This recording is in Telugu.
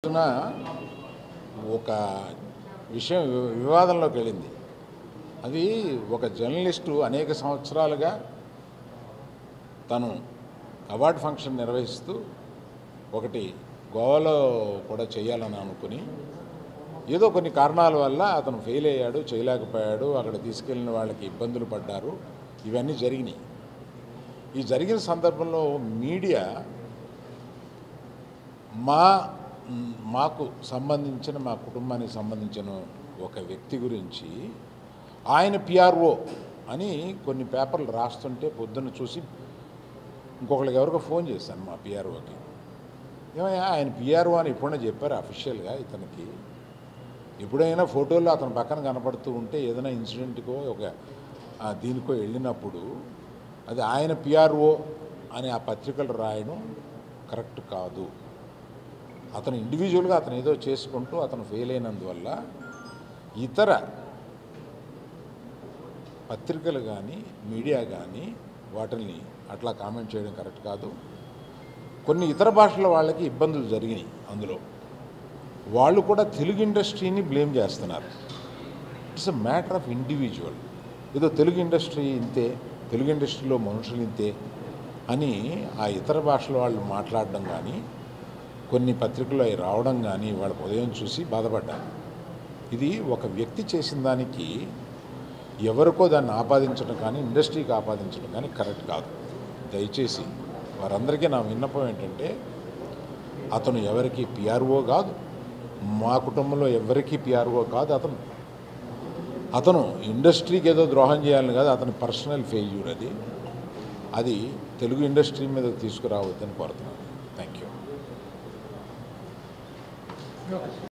పొద్దున ఒక విషయం వి- వివాదంలోకి వెళ్ళింది అది ఒక జర్నలిస్టు అనేక సంవత్సరాలుగా తను అవార్డు ఫంక్షన్ నిర్వహిస్తూ ఒకటి గోవాలో కూడా చేయాలని అనుకుని ఏదో కొన్ని కారణాల వల్ల అతను ఫెయిల్ అయ్యాడు చేయలేకపోయాడు అక్కడ తీసుకెళ్ళిన వాళ్ళకి ఇబ్బందులు పడ్డారు ఇవన్నీ జరిగినాయి ఈ జరిగిన సందర్భంలో మీడియా మా మాకు సంబంధించిన మా కుటుంబానికి సంబంధించిన ఒక వ్యక్తి గురించి ఆయన పిఆర్ఓ అని కొన్ని పేపర్లు రాస్తుంటే పొద్దున్న చూసి ఇంకొకరికి ఎవరికో ఫోన్ చేశాను మా పిఆర్ఓకి ఏమయ్యా ఆయన పిఆర్ఓ అని ఎప్పుడైనా చెప్పారు అఫీషియల్గా ఇతనికి ఎప్పుడైనా ఫోటోల్లో అతని పక్కన కనపడుతూ ఉంటే ఏదైనా ఇన్సిడెంట్కో ఒక ఆ, దీనికో వెళ్ళినప్పుడు అది ఆయన పిఆర్ఓ అని ఆ పత్రికలు రాయడం కరెక్ట్ కాదు అతను ఇండివిజువల్గా అతను ఏదో చేసుకుంటూ అతను ఫెయిల్ అయినందువల్ల ఇతర పత్రికలు కానీ మీడియా కానీ వాటిని అట్లా కామెంట్ చేయడం కరెక్ట్ కాదు కొన్ని ఇతర భాషల వాళ్ళకి ఇబ్బందులు జరిగినాయి అందులో వాళ్ళు కూడా తెలుగు ఇండస్ట్రీని బ్లేమ్ చేస్తున్నారు it's a matter of individual ఏదో తెలుగు ఇండస్ట్రీ ఇంతే తెలుగు ఇండస్ట్రీలో మనుషులు ఇంతే అని ఆ ఇతర భాషల వాళ్ళు మాట్లాడడం కానీ కొన్ని పత్రికల్లో అవి రావడం కానీ వాళ్ళ ఉదయం చూసి బాధపడ్డారు ఇది ఒక వ్యక్తి చేసిన దానికి ఎవరికో దాన్ని ఆపాదించడం కానీ ఇండస్ట్రీకి ఆపాదించడం కానీ కరెక్ట్ కాదు దయచేసి వారందరికీ నా విన్నపం ఏంటంటే అతను ఎవరికి పిఆర్ఓ కాదు మా కుటుంబంలో ఎవరికి పిఆర్ఓ కాదు అతను అతను ఇండస్ట్రీకి ఏదో ద్రోహం చేయాలని కాదు అతని పర్సనల్ ఫెయిల్యూర్ అది అది తెలుగు ఇండస్ట్రీ మీద తీసుకురావద్దని కోరుతున్నాను థ్యాంక్ యూ